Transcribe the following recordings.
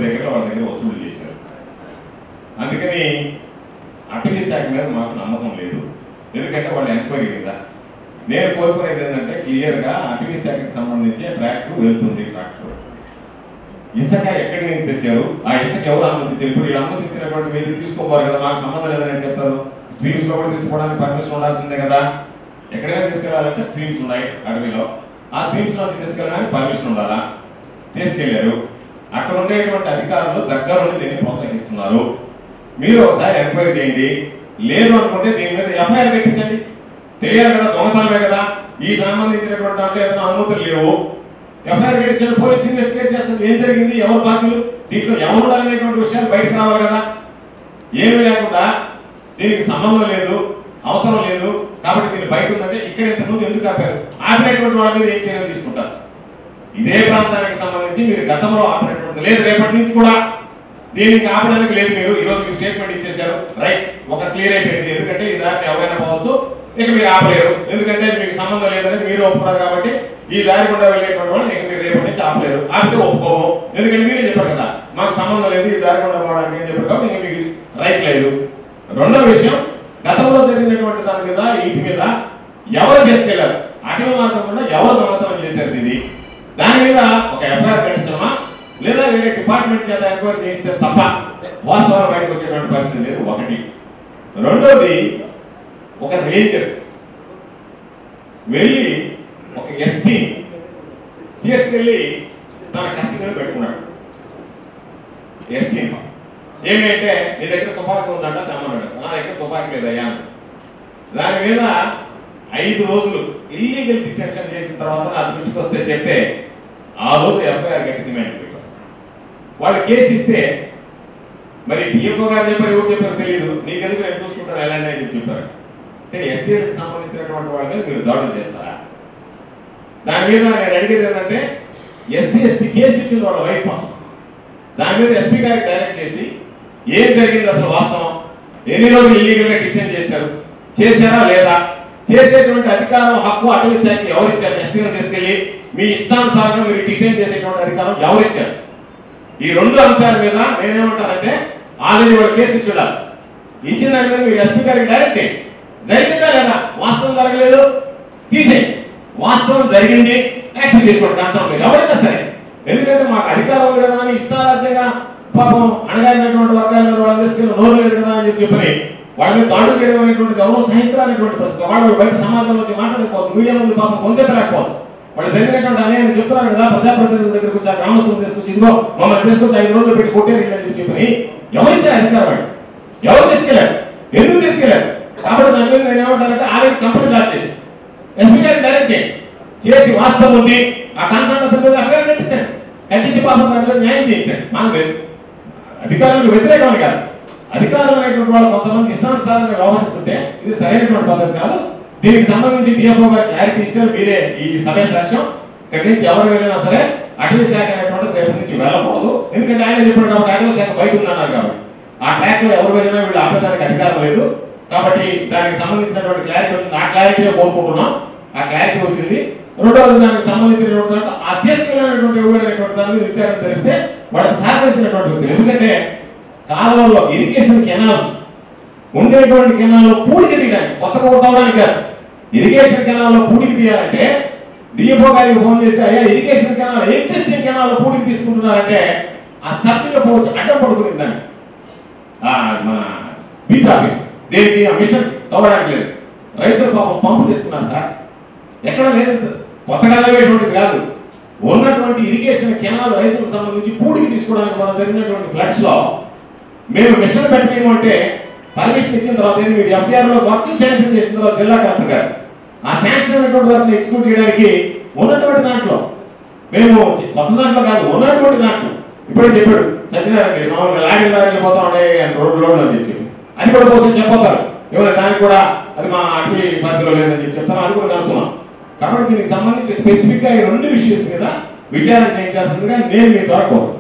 దగ్గర వాళ్ళ దగ్గర వసూలు చేశారు అందుకని అటవీ శాఖ మీద మాకు నమ్మకం లేదు ఎందుకంటే వాళ్ళు ఎంక్వైరీ మీద నేను కోరుకునేది ఏంటంటే క్లియర్గా అటవీ శాఖకి సంబంధించి ట్రాక్ వెళ్తుంది ట్రాక్టర్ ఇసుక ఎక్కడి నుంచి తెచ్చారు ఆ ఇసుక ఎవరు అనుమతించారు ఇప్పుడు వీళ్ళు అనుమతించినటువంటి మీరు తీసుకోపోరు కదా మాకు సంబంధం లేదని చెప్తారు స్ట్రీమ్స్ లో కూడా తీసుకోవడానికి పర్మిషన్ ఉండాల్సిందే కదా ఎక్కడైనా తీసుకెళ్లాలంటే స్ట్రీమ్స్ ఉన్నాయి అడవిలో ఆ స్ట్రీమ్స్ నుంచి తీసుకెళ్ళడానికి పర్మిషన్ ఉండాలా తీసుకెళ్లారు అక్కడ ఉండేటువంటి అధికారులు దగ్గర ఉండి దీన్ని ప్రోత్సహిస్తున్నారు మీరు ఒకసారి ఎంక్వైరీ చేయండి లేదు అనుకుంటే దీని మీద ఎఫ్ఐఆర్ పెట్టించండి తెలియాలి కదా దొంగతనమే కదా ఈ సంబంధించినటువంటి దాంట్లో ఏదైనా అనుమతులు లేవు ఎఫ్ఐఆర్ పెట్టించండి పోలీస్ ఇన్వెస్టిగేట్ చేస్తుంది ఏం జరిగింది ఎవరు బాధ్యులు దీంట్లో ఎవరు ఉండాలనేటువంటి విషయాలు బయటకు రావాలి కదా ఏమీ లేకుండా దీనికి సంబంధం లేదు అవసరం లేదు కాబట్టి దీన్ని బయట ఉందంటే ఇక్కడ ఇంతకుముందు ఎందుకు ఆపారు ఆపినటువంటి వాళ్ళ మీద ఏం చర్యలు తీసుకుంటారు ఇదే ప్రాంతానికి సంబంధించి మీరు గతంలో ఆపినటువంటి లేదు రేపటి నుంచి కూడా దీనికి ఆపడానికి లేదు మీరు ఈ రోజు మీరు స్టేట్మెంట్ ఇచ్చేశారు రైట్ ఒక క్లియర్ అయిపోయింది ఎందుకంటే ఈ దారిని ఎవరైనా పోవచ్చు ఇక మీరు ఆపలేరు ఎందుకంటే ఇది మీకు సంబంధం లేదనేది మీరు ఒప్పుకున్నారు కాబట్టి ఈ దారి గుండా వెళ్ళేటువంటి వాళ్ళు ఇక మీరు రేపటి నుంచి ఆపలేరు ఆపితే ఒప్పుకోము ఎందుకంటే మీరే చెప్పారు కదా మాకు సంబంధం లేదు ఈ దారి గుండా పోవడానికి అని చెప్పారు కాబట్టి ఇంక మీకు రైట్ లేదు రెండో విషయం గతంలో జరిగినటువంటి దాని మీద వీటి మీద ఎవరు తీసుకెళ్లారు అటవీ మార్గం కూడా ఎవరు దొంగతనం చేశారు ఇది దాని మీద ఒక ఎఫ్ఐఆర్ కట్టించమా లేదా వేరే డిపార్ట్మెంట్ చేత ఎంక్వైరీ చేస్తే తప్ప వాస్తవాలు బయటకు వచ్చేటువంటి పరిస్థితి లేదు ఒకటి రెండోది ఒక రేంజర్ వెళ్ళి ఒక ఎస్టీ తీసుకెళ్ళి తన కస్టడీలో పెట్టుకున్నాడు ఎస్టీ ఏమంటే నీ దగ్గర తుపాకీ ఉందంట తెమ్మన్నాడు నా దగ్గర తుపాకీ లేదయ్యా అన్నాడు. దాని మీద ఐదు రోజులు ఇల్లీగల్ డిటెన్షన్ చేసిన తర్వాత నా దృష్టికి వస్తే చెప్తే ఆ రోజు ఎఫ్ఐఆర్ కట్టి డిమాండ్ పెట్టారు వాళ్ళు కేసు ఇస్తే మరి డిఎఫ్ఓ గారు చెప్పారు ఎవరు చెప్పారు తెలియదు నీకెందుకు నేను చూసుకుంటాను ఎలాంటి అని చెప్పి చెప్పారు అంటే ఎస్టీలకు సంబంధించినటువంటి వాళ్ళ మీద మీరు దాడులు చేస్తారా దాని మీద నేను అడిగేది ఏంటంటే ఎస్సీ ఎస్టీ కేసు ఇచ్చిన వాళ్ళ వైపు దాని మీద ఎస్పీ గారికి డైరెక్ట్ చేసి ఏం జరిగింది అసలు వాస్తవం ఎన్ని రోజులు ఇల్లీగల్ గా డిటెన్ చేశారు చేశారా లేదా చేసేటువంటి అధికారం హక్కు అటవీ శాఖకి ఎవరిచ్చారు ఎస్టీ గారు తీసుకెళ్ళి మీ ఇష్టానుసారంగా మీరు డిటెన్ చేసేటువంటి అధికారం ఎవరిచ్చారు ఈ రెండు అంశాల మీద నేనేమంటానంటే ఆల్రెడీ వాళ్ళు కేసు ఇచ్చుడాలి ఇచ్చిన దాని మీద మీరు ఎస్పీ గారికి డైరెక్ట్ చేయండి జరిగిందా లేదా వాస్తవం జరగలేదు తీసేయండి వాస్తవం జరిగింది యాక్షన్ తీసుకోండి కన్సల్ట్ మీద ఎవరైనా సరే ఎందుకంటే మాకు అధికారం ఉంది కదా అని ఇష్టారాజ్యంగా పాపం అణగారినటువంటి వర్గాల మీద వాళ్ళని తీసుకెళ్ళి నోరు లేదు కదా అని చెప్పి చెప్పని వాళ్ళ మీద దాడులు చేయడం అనేటువంటిది ఎవరో సహించరానిటువంటి పరిస్థితి వాళ్ళు బయట సమాజంలో వచ్చి మాట్లాడకపోవచ్చు మీడియా ముందు పాపం పొందెత్తలేకపోవచ్చు వాళ్ళు జరిగినటువంటి అన్యాయం చెప్తున్నారు కదా ప్రజాప్రతినిధుల దగ్గరకు వచ్చి ఆ గ్రామస్తులు తీసుకొచ్చి ఇదిగో మమ్మల్ని తీసుకొచ్చి ఐదు రోజులు పెట్టి కొట్టారు ఇల్లు అని చెప్పి చెప్పని ఎవరు ఇచ్చారు అధికారం వాళ్ళు ఎవరు తీసుకెళ్ళారు ఎందుకు తీసుకెళ్ళారు కాబట్టి దాని మీద నేను ఏమంటానంటే ఆల్రెడీ కంపెనీ లాక్ చేసి ఎస్పీ గారికి డైరెక్ట్ చేయండి చేసి వాస్తవం ఉంది ఆ కన్సల్ట్ అతని మీద అఫ్ఐఆర్ కట్టించండి కట్టించి పాపం దాని మీద న్యాయం చేయించండి మాకు లేదు అధికారులకు వ్యతిరేకమని కాదు అధికారులు అనేటువంటి వాళ్ళు కొంతమంది ఇష్టానుసారంగా వ్యవహరిస్తుంటే ఇది సరైనటువంటి పద్ధతి కాదు దీనికి సంబంధించి డిఎఫ్ఓ గారు క్లారిటీ ఇచ్చారు మీరే ఈ సభ్య సాక్ష్యం ఇక్కడి నుంచి ఎవరు వెళ్ళినా సరే అటవీ శాఖ అనేటువంటిది రేపు నుంచి వెళ్ళకూడదు ఎందుకంటే ఆయన చెప్పాడు కాబట్టి అటవీ శాఖ బయట ఉందన్నారు కాబట్టి ఆ ట్రాక్ లో ఎవరు వెళ్ళినా వీళ్ళు ఆపేదానికి అధికారం లేదు కాబట్టి దానికి సంబంధించినటువంటి క్లారిటీ వచ్చింది ఆ క్లారిటీ కోరుకుంటున్నాం ఆ క్లారిటీ వచ్చింది రెండవది దానికి సంబంధించినటువంటి దాంట్లో ఆ తీసుకెళ్ళినటువంటి ఎవరు అనేటువంటి దాని మీద విచారణ జరిపితే వాళ్ళకి సహకరించినటువంటి వ్యక్తులు ఎందుకంటే కాలువల్లో ఇరిగేషన్ కెనాల్స్ ఉండేటువంటి కెనాల్లో పూడికి తీయడానికి కొత్తగా ఉండడానికి కాదు ఇరిగేషన్ కెనాల్లో పూడికి తీయాలంటే డిఎఫ్ఓ గారికి ఫోన్ చేసి అయ్యా ఇరిగేషన్ కెనాల్ ఎగ్జిస్టింగ్ కెనాల్లో పూడికి తీసుకుంటున్నారంటే ఆ సర్కిల్ పోవచ్చు అడ్డం పడుకుని దాన్ని ఆ, మన బీట్ ఆఫీస్ దేనికి ఆ మిషన్ తవ్వడానికి లేదు రైతులు పాపం పంపు చేసుకున్నారు సార్ ఎక్కడ లేదు కొత్తగా తవ్వేటువంటిది కాదు ఉన్నటువంటి ఇరిగేషన్ కెనాల్ రైతులకు సంబంధించి పూడికి తీసుకోవడానికి మనం జరిగినటువంటి ఫ్లడ్స్ లో మేము మిషన్ పెట్టేయమంటే పర్మిషన్ ఇచ్చిన తర్వాత ఏంది మీరు ఎఫ్ఐఆర్ లో వర్క్ శాంక్షన్ చేసిన తర్వాత జిల్లా కలెక్టర్ గారు ఆ శాంక్షన్ అయినటువంటి వారిని ఎగ్జిక్యూట్ చేయడానికి ఉన్నటువంటి దాంట్లో మేము చి- కొత్త దాంట్లో కాదు ఉన్నటువంటి దాంట్లో ఇప్పుడే చెప్పాడు సత్యనారాయణ రెడ్డి మామూలుగా లారీ లారీలు పోతా ఉండే రోడ్డు రోడ్లు అని చెప్పి అది కూడా కోసం చెప్పతారు ఏమైనా దానికి కూడా అది మా అటవీ పరిధిలో లేదని చెప్పి చెప్తాను అది కూడా కనుక్కున్నాం కాబట్టి దీనికి సంబంధించి స్పెసిఫిక్ గా ఈ రెండు ఇష్యూస్ మీద విచారణ చేయించాల్సిందిగా నేను మీ ద్వారా కోరుతున్నాను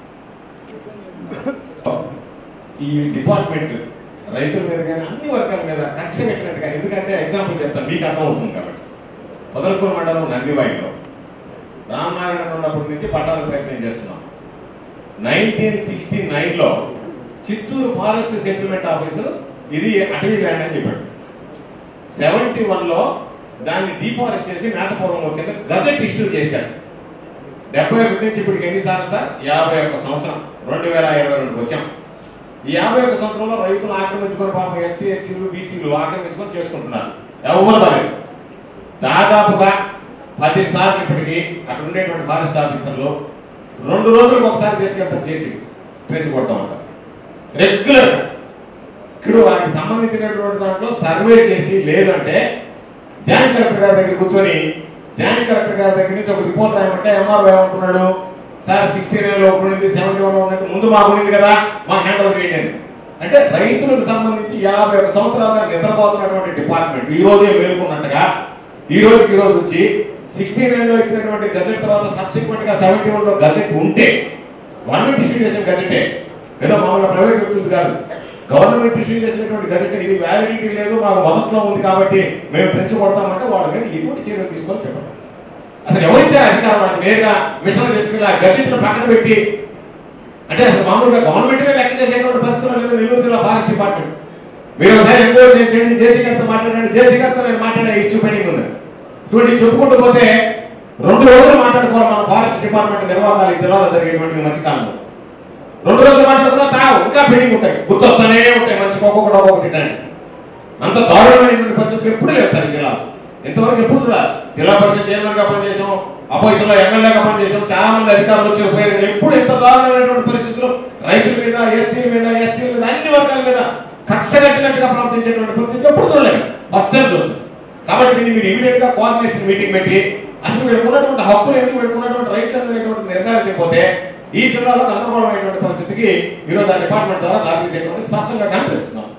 ఈ డిపార్ట్మెంట్ రైతుల మీద కానీ అన్ని వర్గాల మీద కక్ష పెట్టినట్టుగా ఎందుకంటే ఎగ్జాంపుల్ చెప్తాను మీకు అర్థం అవుతుంది కాబట్టి పొదలకూరు మండలం నందివాయిలో రామాయణం ఉన్నప్పటి నుంచి పట్టాల ప్రయత్నం చేస్తున్నాం నైన్టీన్ సిక్స్టీ నైన్లో చిత్తూరు ఫారెస్ట్ సెటిల్మెంట్ ఆఫీసర్ ఇది అటవీ ల్యాండ్ అని చెప్పాడు సెవెంటీ వన్లో దాన్ని డీఫారెస్ట్ చేసి మేతపూర్వం కింద గజెట్ ఇష్యూ చేశాడు డెబ్బై ఒకటి నుంచి ఇప్పటికి ఎన్నిసార్లు సార్ యాభై ఒక్క సంవత్సరం రెండు వేల ఇరవై రెండుకి వచ్చాం ఈ యాభై ఒక్క సంవత్సరంలో రైతులు ఆక్రమించుకొని పాపం ఎస్సీ ఎస్టీలు బీసీలు ఆక్రమించుకొని చేసుకుంటున్నారు ఎవరు పర్లేదు దాదాపుగా పది సార్లు ఇప్పటికి అక్కడ ఉండేటువంటి ఫారెస్ట్ ఆఫీసర్లు రెండు రోజులకు ఒకసారి తీసుకెళ్తాం చేసి ట్రెంచ్ కొడతా ఉంటారు రెగ్యులర్ ఇక్కడ వారికి సంబంధించినటువంటి దాంట్లో సర్వే చేసి లేదంటే జాయింట్ కలెక్టర్ గారి దగ్గర కూర్చొని జాయింట్ కలెక్టర్ గారి దగ్గర నుంచి ఒక రిపోర్ట్ రాయమంటే ఎంఆర్ఓ ఏమంటున్నాడు సార్ సిక్స్టీ నైన్ లో ఉండింది సెవెంటీ వన్ ఉందంటే ముందు మాకు ఉండింది కదా మాకు హ్యాండ్ చేయండి అని అంటే రైతులకు సంబంధించి యాభై ఒక సంవత్సరాలుగా నిద్రపోతున్నటువంటి డిపార్ట్మెంట్ ఈ రోజే మేలుకున్నట్టుగా ఈ రోజుకి ఈ రోజు వచ్చి సిక్స్టీ నైన్ లో ఇచ్చినటువంటి గజెట్ తర్వాత సబ్సిక్వెంట్ గా సెవెంటీ వన్ లో గజెట్ ఉంటే గవర్నమెంట్ ఇష్యూ చేసిన గజెటే ఏదో మామూలుగా ప్రైవేట్ వ్యక్తులు కాదు గవర్నమెంట్ ఇష్యూ చేసినటువంటి గజెట్ ఇది వ్యాలిడిటీ లేదు మాకు మొదట్లో ఉంది కాబట్టి మేము పెంచు కొడతామంటే వాళ్ళ మీద ఎటువంటి చర్యలు తీసుకొని చెప్పండి అసలు ఎవరిచ్చారు అధికారం వాళ్ళకి నేరుగా మిషన్ చేసుకుని ఆ గజెట్ పక్కన పెట్టి అంటే అసలు మామూలుగా గవర్నమెంట్ లెక్క చేసేటువంటి పరిస్థితులు లేదు నెల్లూరు జిల్లా ఫారెస్ట్ డిపార్ట్మెంట్ మీరు ఒకసారి ఎంక్వైరీ చేయండి జేసీ గారితో మాట్లాడండి జేసీ గారితో నేను మాట్లాడే ఇష్యూ పెండింగ్ ఉంది ఇటువంటి చెప్పుకుంటూ పోతే రెండు రోజులు మాట్లాడుకోవాలి మన ఫారెస్ట్ డిపార్ట్మెంట్ నిర్వాహాలు ఈ జిల్లాలో జరిగేటువంటి మధ్యకాలంలో రెండు రోజులు మాట్లాడుకున్నా తావు ఇంకా పెండింగ్ ఉంటాయి గుర్తొస్తానే ఉంటాయి మంచి ఒక్కొక్కటి ఒక్కొక్కటి ఇట్లాంటి. అంత దారుణమైనటువంటి పరిస్థితులు ఎప్పుడు లేవు సార్ ఈ జిల్లాలో ఇంతవరకు ఎప్పుడు కూడా జిల్లా పరిషత్ చైర్మన్ గా పనిచేసాం అపోజిషన్ లో ఎమ్మెల్యేగా పనిచేసాం చాలా మంది అధికారులు వచ్చి ఉపయోగం ఎప్పుడు ఇంత దారుణమైనటువంటి పరిస్థితులు రైతుల మీద ఎస్సీ మీద ఎస్టీల మీద అన్ని వర్గాల మీద కక్ష కట్టినట్టుగా ప్రవర్తించేటువంటి పరిస్థితి ఎప్పుడు చూడలేదు ఫస్ట్ టైం చూస్తాం కాబట్టి దీన్ని మీరు ఇమీడియట్ గా కోఆర్డినేషన్ మీటింగ్ పెట్టి అసలు వీళ్ళకు ఉన్నటువంటి హక్కులు ఏంటి వీళ్ళకు ఉన్నటువంటి రైట్లు అనేటువంటి నిర్ధారించకపోతే ఈ జిల్లాలో గందరగోళమైనటువంటి పరిస్థితికి ఈరోజు ఆ డిపార్ట్మెంట్ ద్వారా దారి తీసేటువంటి స్పష్టంగా కనిపిస్తున్నాం